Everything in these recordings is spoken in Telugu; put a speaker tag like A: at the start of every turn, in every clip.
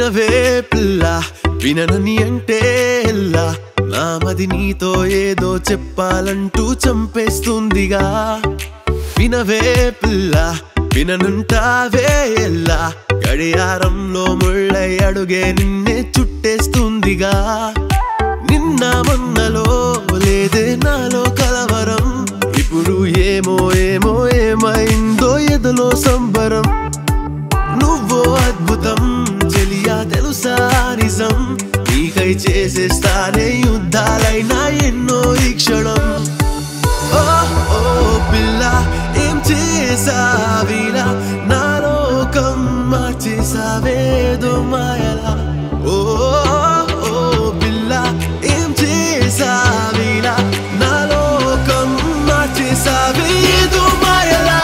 A: వినవే పిల్ల విననని అంటే ఎల్లా నా మది నీతో ఏదో చెప్పాలంటూ చంపేస్తుందిగా వినవే పిల్ల విననుంటావే ఎల్లా గడియారంలో ముళ్ళై అడుగే నిన్నే చుట్టేస్తుందిగా నిన్న మొన్నలో లేదే నాలో కలవరం ఇప్పుడు ఏమో ఏమో ఏమైందో ఎదలో సంబరం నువ్వో అద్భుతం చెలియా తెలుసా నిజం నీకై చేసేస్తానే యుద్ధాలైనా ఎన్నో ఈ క్షణం ఓ ఓ పిల్ల ఏం చేసావిలా నా లోకం మార్చేసావేదో మాయలా ఓ ఓ పిల్ల ఏం చేసావిలా నా లోకం మార్చేసావేదో మాయలా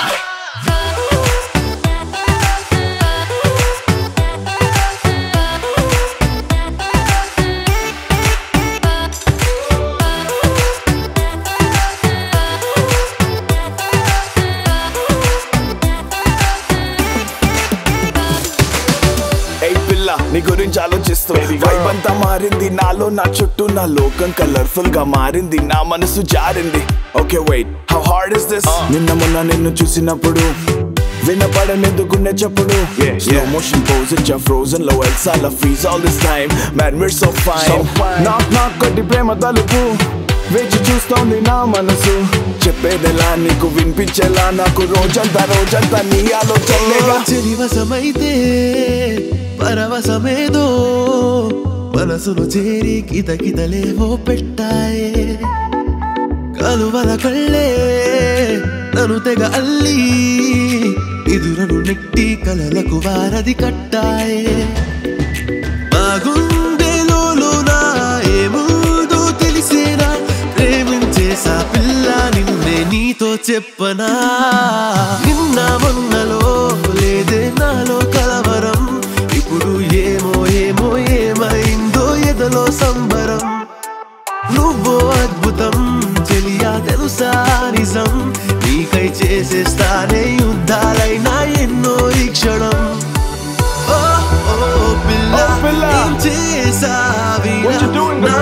B: ఏ పిల్ల నీ గురించి ఆలోచిస్తూ వైబ్ అంతా మారింది నాలో నా చుట్టూ నా లోకం కలర్ఫుల్ గా మారింది నా మనసు జారింది okay wait how hard is this నిన్న మొన్న నిన్ను చూసినప్పుడు వినపడలేదు గుండె చప్పుడు స్లో మోషన్ పోజ్ ఇచ్చా ఫ్రోజన్ లో ఎల్సాల freeze all this time man we're so fine నాకు నాకు కొట్టి ప్రేమ తలుపు వేచి చూస్తోంది నా మనసు చెప్పేదెలా నీకు వినిపించేలా నాకు రోజంతా రోజంతా నీ ఆలోచనలేగా
A: చెలివసమైతే పరవశమేదో మనసును చేరి కితకితలేవో పెట్టాయే కలువల కళ్ళే నన్ను తెగ అల్లి ఎదురను నెట్టి కలలకు వారది కట్టాయే మా గుండెలోలో నా ఏముందో తెలిసేనా ప్రేమించేసా పిల్ల నిన్నే నీతో చెప్పనా నిన్న మొన్నలో లేదే నాలో కలవరం ఇప్పుడు ఏమో ఏమో ఏమైందో ఎదలో సంబరం నువ్వో అద్భుతం చెలియా తెలుసా నిజం నీకై చేసేస్తానే యుద్ధాలైనా ఎన్నో ఈ క్షణం ఓ ఓ పిల్ల
B: ఓ పిల్ల.
A: ఏం చేసావిలా
B: What you doing,
A: నా